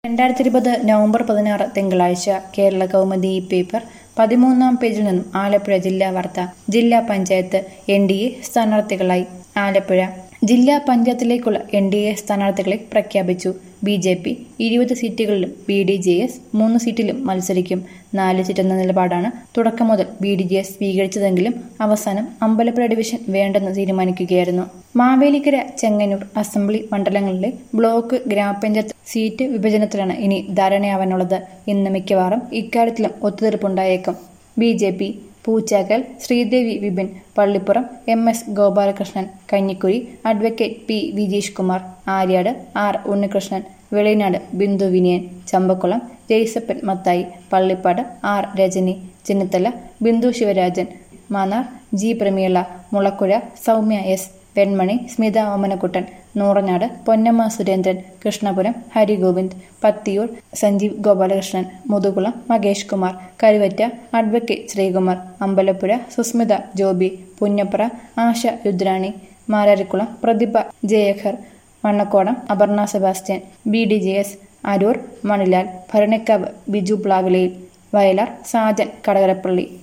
രണ്ടായിരത്തി ഇരുപത് നവംബർ പതിനാറ് തിങ്കളാഴ്ച കേരള കൗമുദി ഈ പേപ്പർ പതിമൂന്നാം പേജിൽ നിന്നും ആലപ്പുഴ ജില്ലാ വാർത്ത ജില്ലാ പഞ്ചായത്ത് എൻ ഡി എ സ്ഥാനാർത്ഥികളായി ആലപ്പുഴ ജില്ലാ പഞ്ചായത്തിലേക്കുള്ള എൻ ഡി എ സ്ഥാനാർത്ഥികളെ പ്രഖ്യാപിച്ചു ബി ജെ പി ഇരുപത് സീറ്റുകളിലും ബി ഡി ജെ എസ് മൂന്ന് സീറ്റിലും മത്സരിക്കും നാല് സീറ്റെന്ന നിലപാടാണ് തുടക്കം മുതൽ ബി ഡി ജെ എസ് സ്വീകരിച്ചതെങ്കിലും അവസാനം അമ്പലപ്പുഴ ഡിവിഷൻ വേണ്ടെന്ന് തീരുമാനിക്കുകയായിരുന്നു മാവേലിക്കര ചെങ്ങന്നൂർ അസംബ്ലി മണ്ഡലങ്ങളിലെ ബ്ലോക്ക് ഗ്രാമപഞ്ചായത്ത് സീറ്റ് വിഭജനത്തിലാണ് ഇനി ധാരണയാവാനുള്ളത് ഇന്ന് മിക്കവാറും ഇക്കാര്യത്തിലും ഒത്തുതീർപ്പുണ്ടായേക്കും B J P Poochakkal Sreedevi Vipin Pallippuram M S Gopalakrishnan Kanjikuzhi advocate P Vijeesh Kumar Aryad R Unnikrishnan Velinad Bindu Vinayan Champakulam Jaisappan Mathai Pallippad R Rajani Chennithala Bindu Sivarajan Mannar G Prameela Mulakuzha Soumya S Venmani Smitha Omanakuttan Nooranad Ponnamma Surendran Krishnapuram Harigovind Pathiyoor Sanjeev Gopalakrishnan Muthukulam Makesh Kumar Karuvatta advocate Sreekumar Ambalappuzha Susmitha Joby Punnapra Asha Rudrani Mararikulam Prathibha Jayakhar Mannakodam Aparna Sebastian B D J S Aroor Manilal Bharanikkavu Biju പ്ലാവിലയിൽ വയലാർ സാജൻ കടകരപ്പള്ളി